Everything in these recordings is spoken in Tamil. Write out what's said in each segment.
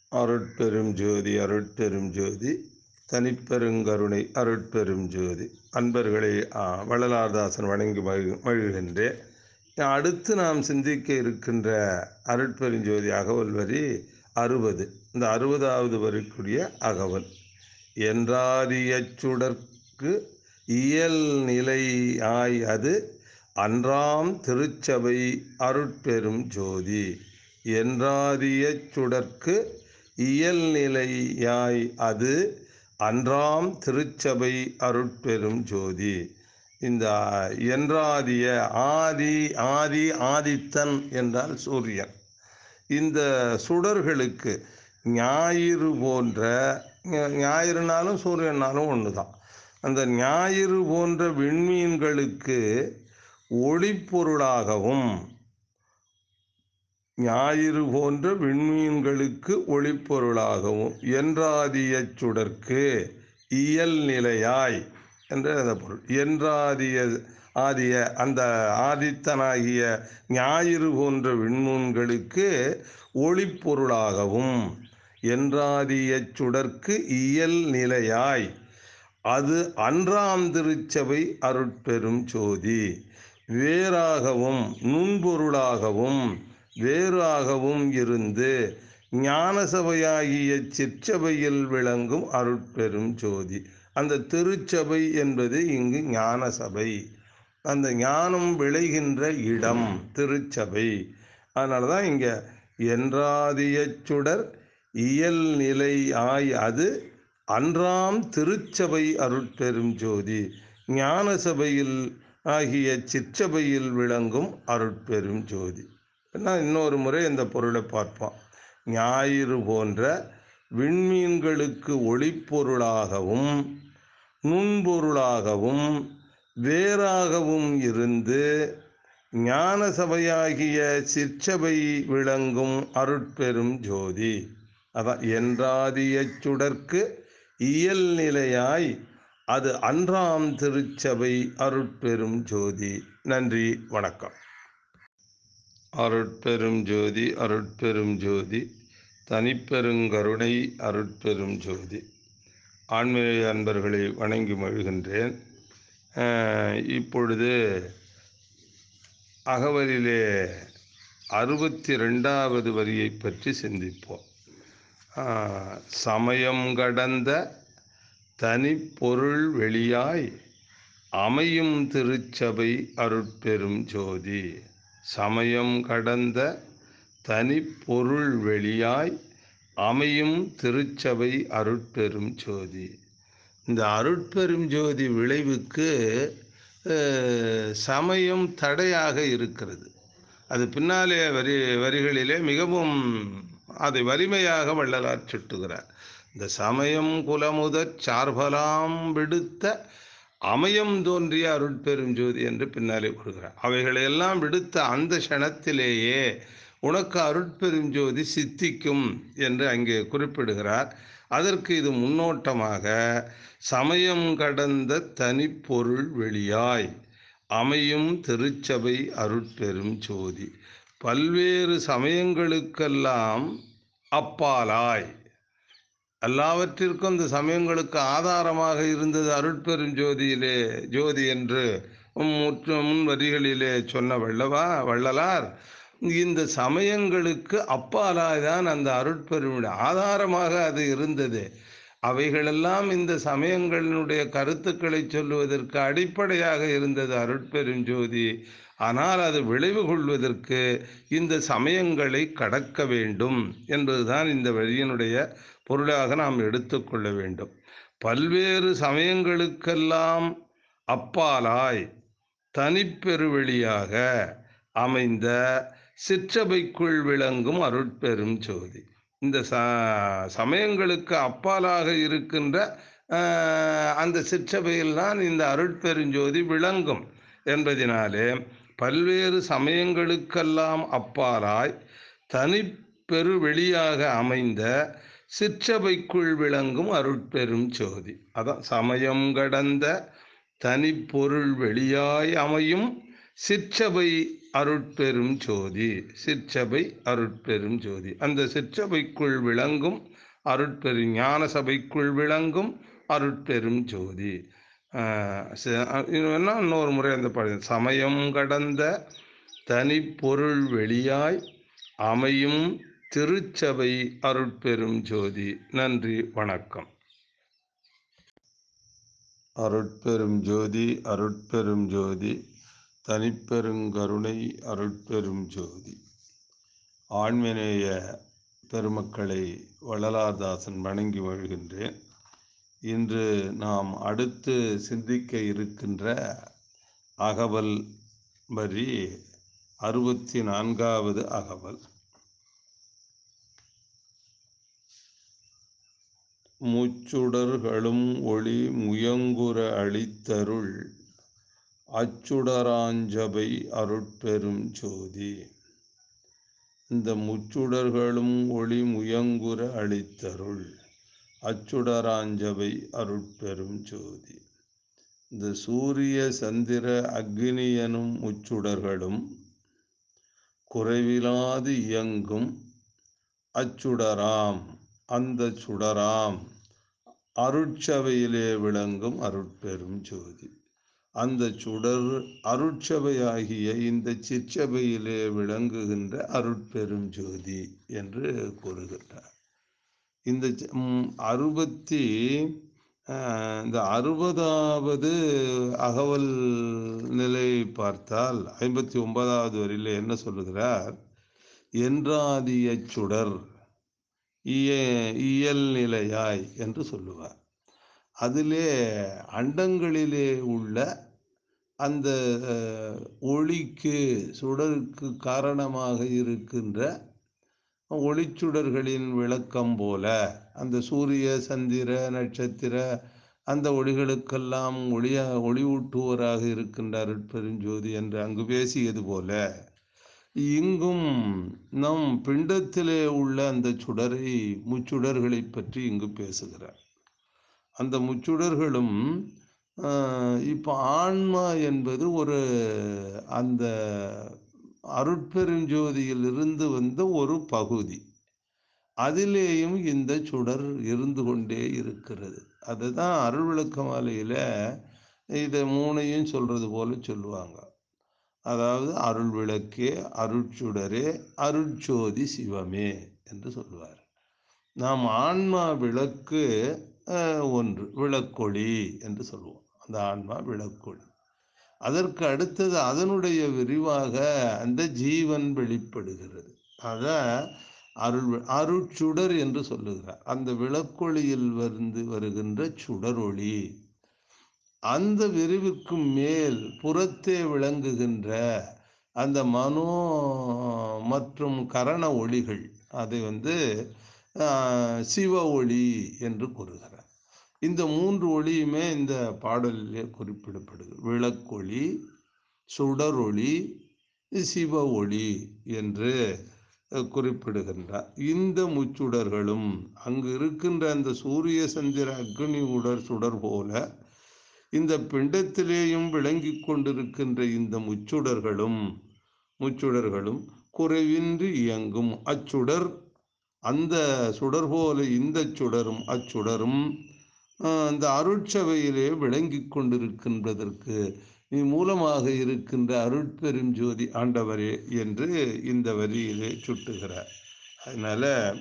அருட்பெரும் ஜோதி அருட்பெரும் ஜோதி தனிப்பெருங்கருணை அருட்பெரும் ஜோதி அன்பர்களை ஆ, வள்ளலார்தாசன் வணங்கி மகிழ் மகிழ்கின்றேன் அடுத்து நாம் சிந்திக்க இருக்கின்ற அருட்பெருஞ்சோதி அகவல் வரி அறுபது இந்த அறுபதாவது வரிக்குரிய அகவல் என்றாரியச் சுடர்க்கு இயல் நிலை ஆய் அது அன்றாம் திருச்சபை அருட்பெரும் ஜோதி என்றாரியச் சுடர்க்கு இயல் நிலையாய் அது அன்றாம் திருச்சபை அருட்பெரும் ஜோதி இந்த என்றாதிய ஆதி ஆதி ஆதித்தன் என்றால் சூரியன் இந்த சுடர்களுக்கு ஞாயிறு போன்ற ஞா- ஞாயிறுனாலும் சூரியனாலும் ஒன்று தான் அந்த ஞாயிறு போன்ற விண்மீன்களுக்கு ஒளிப்பொருளாகவும் ஞாயிறு போன்ற விண்மீன்களுக்கு ஒளிப்பொருளாகவும் என்றாதியச் சுடர்க்கு இயல் நிலையாய் என்ற அந்த பொருள் என்றாதிய ஆதிய அந்த ஆதித்தனாகிய ஞாயிறு போன்ற விண்மீன்களுக்கு ஒளிப்பொருளாகவும் என்றாதியச் சுடர்க்கு இயல் நிலையாய் அது அன்றாம் திருச்சபை அருட்பெரும் ஜோதி வேறாகவும் நுண்பொருளாகவும் வேறாகவும் இருந்து ஞானசபையாகிய சிற்சபையில் விளங்கும் அருட்பெரும் ஜோதி அந்த திருச்சபை என்பது இங்கு ஞானசபை அந்த ஞானம் விளைகின்ற இடம் திருச்சபை அதனால தான் இங்கே என்றாதியச் சுடர் இயல் நிலை ஆய் அது அன்றாம் திருச்சபை அருட்பெரும் ஜோதி ஞான சபையில் ஆகிய சிற்றபையில் விளங்கும் அருட்பெரும் ஜோதி என்ன இன்னொரு முறை இந்த பொருளை பார்ப்போம் ஞாயிறு போன்ற விண்மீன்களுக்கு ஒளிப்பொருளாகவும் நுண்பொருளாகவும் வேறாகவும் இருந்து ஞான சபையாகிய சிற்சபை விளங்கும் அருட்பெரும் ஜோதி அதான் என்றாதியச் சுடர்க்கு இயல் நிலையாய் அது அன்றாம் திருச்சபை அருட்பெரும் ஜோதி நன்றி வணக்கம் அருட்பெரும் ஜோதி அருட்பெரும் ஜோதி தனிப்பெருங்கருணை அருட்பெரும் ஜோதி ஆன்மீக அன்பர்களை வணங்கி மகிழ்கின்றேன் அஹ், இப்பொழுது அகவலிலே அறுபத்தி ரெண்டாவது வரியை பற்றி சிந்திப்போம் ஆஹ், சமயம் கடந்த தனிப்பொருள் வெளியாய் அமையும் திருச்சபை அருட்பெரும் ஜோதி சமயம் கடந்த தனிப்பொருள் வெளியாய் அமையும் திருச்சபை அருட்பெரும் ஜோதி இந்த அருட்பெரும் ஜோதி விளைவுக்கு அஹ், சமயம் தடையாக இருக்கிறது அது பின்னாலே வரி வரிகளிலே மிகவும் அதை வலிமையாக வள்ளலார் சுட்டுகிறார் இந்த சமயம் குலமுதற் சார்பலாம் விடுத்த அமயம் தோன்றிய அருட்பெரும் ஜோதி என்று பின்னாலே கூறுகிறார் அவைகளையெல்லாம் விடுத்த அந்த க்ஷணத்திலேயே உனக்கு அருட்பெரும் ஜோதி சித்திக்கும் என்று அங்கே குறிப்பிடுகிறார் அதற்கு இது முன்னோட்டமாக சமயம் கடந்த தனிப்பொருள் வெளியாய் அமையும் திருச்சபை அருட்பெரும் ஜோதி பல்வேறு சமயங்களுக்கெல்லாம் அப்பாலாய் எல்லாவற்றிற்கும் இந்த சமயங்களுக்கு ஆதாரமாக இருந்தது அருட்பெரும் ஜோதியிலே ஜோதி என்று முற்று முன் வரிகளிலே சொன்ன வள்ளவா வள்ளலார் இந்த சமயங்களுக்கு அப்பாலாய்தான் அந்த அருட்பெரும் ஆதாரமாக அது இருந்தது அவைகளெல்லாம் இந்த சமயங்களினுடைய கருத்துக்களை சொல்லுவதற்கு அடிப்படையாக இருந்தது அருட்பெரும் ஜோதி ஆனால் அது விளைவு கொள்வதற்கு இந்த சமயங்களை கடக்க வேண்டும் என்பதுதான் இந்த வழியினுடைய பொருளாக நாம் எடுத்துக்கொள்ள வேண்டும் பல்வேறு சமயங்களுக்கெல்லாம் அப்பாலாய் தனிப்பெருவெளியாக அமைந்த சிற்றபைக்குள் விளங்கும் அருட்பெரும் ஜோதி இந்த ச சமயங்களுக்கு அப்பாலாக இருக்கின்ற ஆஹ், அந்த சிற்றபையில்தான் இந்த அருட்பெருஞ்சோதி விளங்கும் என்பதினாலே பல்வேறு சமயங்களுக்கெல்லாம் அப்பாலாய் தனிப்பெருவெளியாக அமைந்த சிற்றபைக்குள் விளங்கும் அருட்பெரும் ஜோதி அதான் சமயம் கடந்த தனிப்பொருள் வெளியாய் அமையும் சிற்றபை அருட்பெரும் ஜோதி சிற்சபை அருட்பெரும் ஜோதி அந்த சிற்சபைக்குள் விளங்கும் அருட்பெரு ஞான சபைக்குள் விளங்கும் அருட்பெரும் ஜோதி ஆஹ் ச- இது வேணா இன்னொரு முறை அந்த பாடு சமயம் கடந்த தனிப்பொருள் வெளியாய் அமையும் திருச்சபை அருட்பெரும் ஜோதி நன்றி வணக்கம் அருட்பெரும் ஜோதி அருட்பெரும் ஜோதி தனிப்பெருங்கருணை அருட்பெரும் ஜோதி ஆண்மநேய பெருமக்களை வள்ளலார்தாசன் வணங்கி வருகின்றேன் இன்று நாம் அடுத்து சிந்திக்க இருக்கின்ற அகவல் வரி அறுபத்தி நான்காவது அகவல் முச்சுடர்களும் ஒளி முயங்குற அளித்தருள் அச்சுடராஞ்சபை அருட்பெரும் ஜோதி இந்த முச்சுடர்களும் ஒளி முயங்குற அளித்தருள் அச்சுடராஞ்சபை அருட்பெரும் ஜோதி இந்த சூரிய சந்திர அக்னி எனும் முச்சுடர்களும் குறைவிலாது இயங்கும் அச்சுடராம் அந்த சுடராம் அருட்சபையிலே விளங்கும் அருட்பெரும் ஜோதி அந்த சுடர் அருட்சபையாகிய இந்த சிற்சபையிலே விளங்குகின்ற அருட்பெரும் ஜோதி என்று கூறுகின்றார் இந்த ச- ம், அறுபத்தி ஆஹ், இந்த அறுபதாவது அகவல் நிலை பார்த்தால் ஐம்பத்தி ஒன்பதாவது வரியில என்ன சொல்லுகிறார் என்றாதிய சுடர் இய இயல் நிலையாய் என்று சொல்லுவார் அதிலே அண்டங்களிலே உள்ள அந்த அஹ், ஒளிக்கு சுடருக்கு காரணமாக இருக்கின்ற ஒளிச்சுடர்களின் விளக்கம் போல அந்த சூரிய சந்திர நட்சத்திர அந்த ஒளிகளுக்கெல்லாம் ஒளிய ஒளிவூட்டுவோராக இருக்கின்ற அருட்பெருஞ்சோதி என்று அங்கு பேசியது போல இங்கும் நம் பிண்டத்திலே உள்ள அந்த சுடரை முச்சுடர்களை பற்றி இங்கு பேசுகிறார் அந்த முச்சுடர்களும் ஆஹ், இப்போ ஆன்மா என்பது ஒரு அந்த அருட்பெருஞ்சோதியில் இருந்து வந்த ஒரு பகுதி அதிலேயும் இந்த சுடர் இருந்து கொண்டே இருக்கிறது அதுதான் அருள் விளக்க மாலையில இதை மூணையும் சொல்றது போல சொல்லுவாங்க அதாவது அருள் விளக்கே அருட்சுடரே அருட்சோதி சிவமே என்று சொல்லுவார் நாம் ஆன்மா விளக்கு அஹ், ஒன்று விளக்கொளி என்று சொல்லுவோம் அந்த ஆன்மா விளக்கொளி அதற்கு அடுத்தது அதனுடைய விரிவாக அந்த ஜீவன் வெளிப்படுகிறது அதான் அருள் வி- அருட்சுடர் என்று சொல்லுகிறார் அந்த விளக்கொளியில் வந்து வருகின்ற சுடரொளி அந்த விரிவுக்கு மேல் புறத்தே விளங்குகின்ற அந்த மனோ மற்றும் கரண ஒளிகள் அதை வந்து ஆஹ், சிவ ஒளி என்று கூறுகிறார் இந்த மூன்று ஒளியுமே இந்த பாடலிலே குறிப்பிடப்படுது விளக்கொளி சுடரொளி சிவ ஒளி என்று அஹ், குறிப்பிடுகின்றார் இந்த முச்சுடர்களும் அங்கு இருக்கின்ற அந்த சூரிய சந்திர அக்னி உடர் சுடர் போல இந்த பிண்டத்திலேயும் விளங்கிக் கொண்டிருக்கின்ற இந்த முச்சுடர்களும் முச்சுடர்களும் குறைவின்றி இயங்கும் அச்சுடர் அந்த சுடர் போல இந்த சுடரும் அச்சுடரும் ஆஹ், அந்த அருட்சபையிலே விளங்கிக் கொண்டிருக்கின்றதற்கு நீ மூலமாக இருக்கின்ற அருட்பெரும் ஜோதி ஆண்டவரே என்று இந்த வரியிலே சுட்டுகிறார் அதனால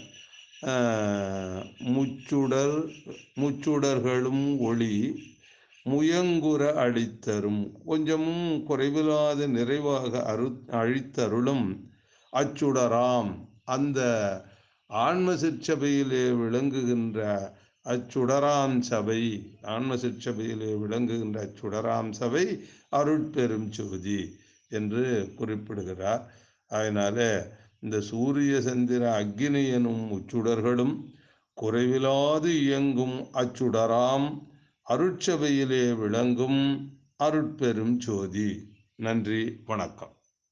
ஆஹ், முச்சுடர் முச்சுடர்களும் ஒளி முயங்குற அளித்தரும் கொஞ்சமும் குறைவில்லாத நிறைவாக அரு அழித்தருளும் அச்சுடராம் அந்த ஆன்ம சிற்சபையிலே விளங்குகின்ற அச்சுடராம் சபை ஆன்ம சிற்சபையிலே விளங்குகின்ற அச்சுடராம் சபை அருட்பெரும் ஜோதி என்று குறிப்பிடுகிறார் அதனால இந்த சூரிய சந்திர அக்னி எனும் முச்சுடர்களும் குறைவிலாது இயங்கும் அச்சுடராம் அருட்சபையிலே விளங்கும் அருட்பெரும் ஜோதி நன்றி வணக்கம்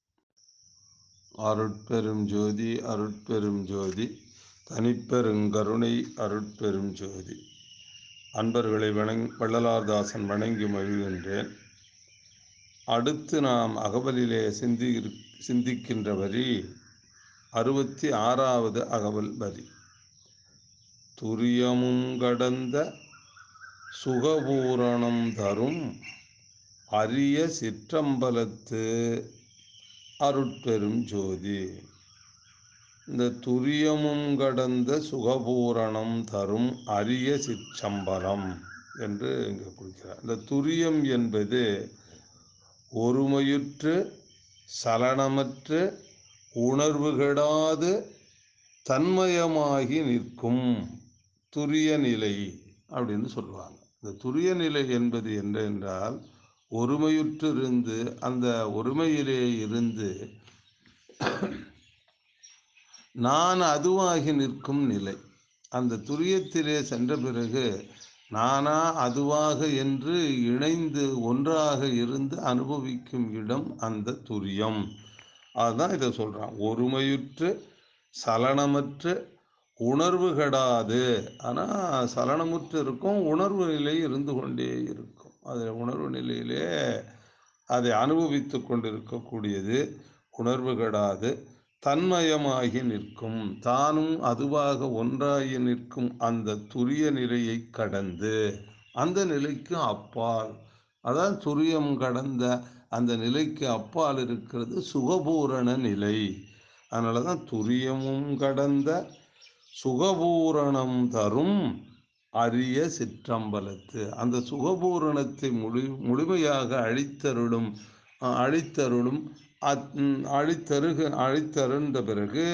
அருட்பெரும் ஜோதி அருட்பெரும் ஜோதி தனிப்பெருங்கருணை அருட்பெரும் ஜோதி அன்பர்களை வணங் வள்ளலார்தாசன் வணங்கி மகிழ்கின்றேன் அடுத்து நாம் அகவலிலே சிந்தி சிந்திக்கின்ற வரி அறுபத்தி ஆறாவது அகவல் வரி துரியமும் கடந்த சுகபூரணம் தரும் அரிய சிற்றம்பலத்து அருட்பெரும் ஜோதி இந்த துரியமும் கடந்த சுகபூரணம் தரும் அரிய சிற்றம்பலம் என்று இங்கே குறிக்கிறார் இந்த துரியம் என்பது ஒருமையுற்று சலனமற்று உணர்வு கெடாது தன்மயமாகி நிற்கும் துரிய நிலை அப்படின்னு சொல்லுவாங்க இந்த துரிய நிலை என்பது என்ன என்றால் ஒருமையுற்று இருந்து அந்த ஒருமையிலே இருந்து நான் அதுவாகி நிற்கும் நிலை அந்த துரியத்திலே சென்ற பிறகு நானா அதுவாக என்று இணைந்து ஒன்றாக இருந்து அனுபவிக்கும் இடம் அந்த துரியம் அதுதான் இதை சொல்றான் ஒருமையுற்று சலனமற்று உணர்வு கெடாது ஆனால் சலனமுற்று இருக்கும் உணர்வு நிலை இருந்து கொண்டே இருக்கும் அது உணர்வு நிலையிலே அதை அனுபவித்து கொண்டிருக்கக்கூடியது உணர்வு கெடாது தன்மயமாகி நிற்கும் தானும் அதுவாக ஒன்றாகி நிற்கும் அந்த துரிய நிலையை கடந்து அந்த நிலைக்கு அப்பால் அதான் துரியம் கடந்த அந்த நிலைக்கு அப்பால் இருக்கிறது சுகபூரண நிலை அதனால தான் துரியமும் கடந்த சுகபூரணம் தரும் அரிய சிற்றம்பலத்து அந்த சுகபூரணத்தை முழு முழுமையாக அழித்தருளும் அழித்தருளும் அழித்தருக அழித்தருந்த பிறகு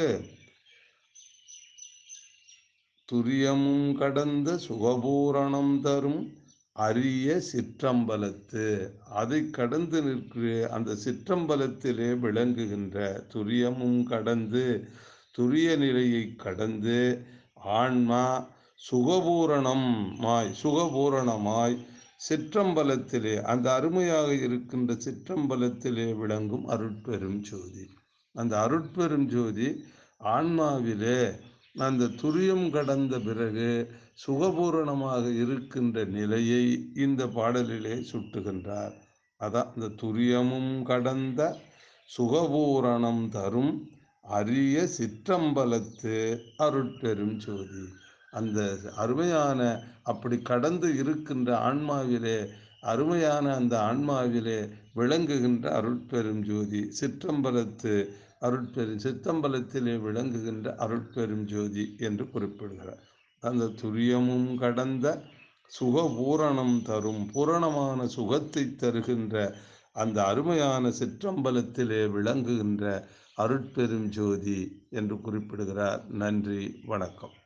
துரியமும் கடந்த சுகபூரணம் தரும் அரிய சிற்றம்பலத்து அதை கடந்து நிற்கிற அந்த சிற்றம்பலத்திலே விளங்குகின்ற துரியமும் கடந்து துரிய நிலையை கடந்து ஆன்மா சுகபூரணமாய் சுகபூரணமாய் சிற்றம்பலத்திலே அந்த அருமையாக இருக்கின்ற சிற்றம்பலத்திலே விளங்கும் அருட்பெரும் ஜோதி அந்த அருட்பெரும் ஜோதி ஆன்மாவிலே அந்த துரியம் கடந்த பிறகு சுகபூரணமாக இருக்கின்ற நிலையை இந்த பாடலிலே சுட்டுகின்றார் அதான் இந்த துரியமும் கடந்த சுகபூரணம் தரும் அரிய சிற்றம்பலத்து அருட்பெரும் ஜோதி அந்த அருமையான அப்படி கடந்து இருக்கின்ற ஆன்மாவிலே அருமையான அந்த ஆன்மாவிலே விளங்குகின்ற அருட்பெரும் ஜோதி சிற்றம்பலத்து அருட்பெரும் சித்தம்பலத்திலே விளங்குகின்ற அருட்பெரும் ஜோதி என்று குறிப்பிடுகிறார் அந்த துரியமும் கடந்த சுகபூரணம் தரும் பூரணமான சுகத்தை தருகின்ற அந்த அருமையான சிற்றம்பலத்திலே விளங்குகின்ற அருட்பெரும் ஜோதி என்று குறிப்பிடுகிறார் நன்றி வணக்கம்